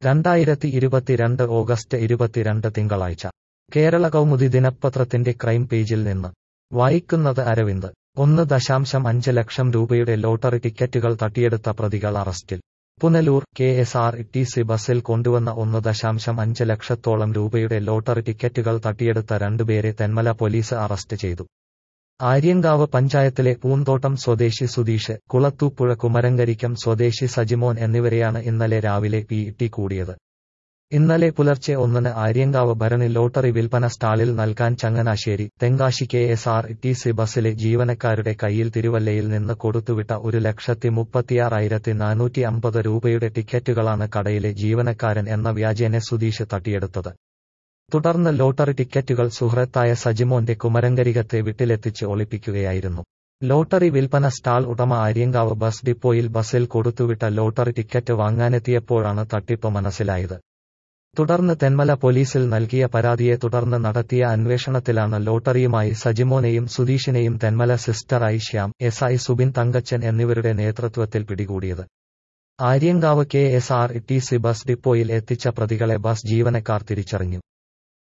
രണ്ടായിരത്തി ഇരുപത്തിരണ്ട് ഓഗസ്റ്റ് ഇരുപത്തിരണ്ട് തിങ്കളാഴ്ച കേരള കൗമുദി ദിനപത്രത്തിന്റെ ക്രൈം പേജിൽ നിന്ന് വായിക്കുന്നത് അരവിന്ദ് ഒന്ന് ദശാംശം അഞ്ച് ലക്ഷം രൂപയുടെ ലോട്ടറി ടിക്കറ്റുകൾ തട്ടിയെടുത്ത പ്രതികൾ അറസ്റ്റിൽ Punalur K S R T C ബസ്സിൽ കൊണ്ടുവന്ന ഒന്ന് ദശാംശം അഞ്ച് ലക്ഷത്തോളം രൂപയുടെ ലോട്ടറി ടിക്കറ്റുകൾ തട്ടിയെടുത്ത രണ്ടുപേരെ തെന്മല പോലീസ് അറസ്റ്റ് ചെയ്തു ആര്യങ്കാവ് പഞ്ചായത്തിലെ പൂന്തോട്ടം സ്വദേശി സുധീഷ് കുളത്തൂപ്പുഴ കുമരങ്കരിക്കം സ്വദേശി സജിമോൻ എന്നിവരെയാണ് ഇന്നലെ രാവിലെ പി ടി കൂടിയത് ഇന്നലെ പുലർച്ചെ ഒന്നിന് ആര്യങ്കാവ് ഭരണി ലോട്ടറി വിൽപ്പന സ്റ്റാളിൽ നൽകാൻ Changanassery Tenkasi K S R T C ബസ്സിലെ ജീവനക്കാരുടെ കയ്യിൽ തിരുവല്ലയിൽ നിന്ന് കൊടുത്തുവിട്ട ഒരു ലക്ഷത്തി മുപ്പത്തിയാറായിരത്തി നാനൂറ്റി അമ്പത് രൂപയുടെ ടിക്കറ്റുകളാണ് കടയിലെ ജീവനക്കാരൻ എന്ന വ്യാജേനെ സുധീഷ് തട്ടിയെടുത്തത് തുടർന്ന് ലോട്ടറി ടിക്കറ്റുകൾ സുഹൃത്തായ സജിമോന്റെ കുമരങ്കരികത്തെ വീട്ടിലെത്തിച്ച് ഒളിപ്പിക്കുകയായിരുന്നു ലോട്ടറി വിൽപ്പന സ്റ്റാൾ ഉടമ ആര്യങ്കാവ് ബസ് ഡിപ്പോയിൽ ബസ്സിൽ കൊടുത്തുവിട്ട ലോട്ടറി ടിക്കറ്റ് വാങ്ങാനെത്തിയപ്പോഴാണ് തട്ടിപ്പ് മനസ്സിലായത് തുടർന്ന് തെന്മല പോലീസിൽ നൽകിയ പരാതിയെ തുടർന്ന് നടത്തിയ അന്വേഷണത്തിലാണ് ലോട്ടറിയുമായി സജിമോനെയും സുധീഷിനെയും തെന്മല സിസ്റ്ററായി ശ്യാം എസ് ഐ സുബിൻ തങ്കച്ചൻ എന്നിവരുടെ നേതൃത്വത്തിൽ പിടികൂടിയത് Aryankavu K S R T C bus ഡിപ്പോയിൽ എത്തിച്ച പ്രതികളെ ബസ് ജീവനക്കാർ തിരിച്ചറിഞ്ഞു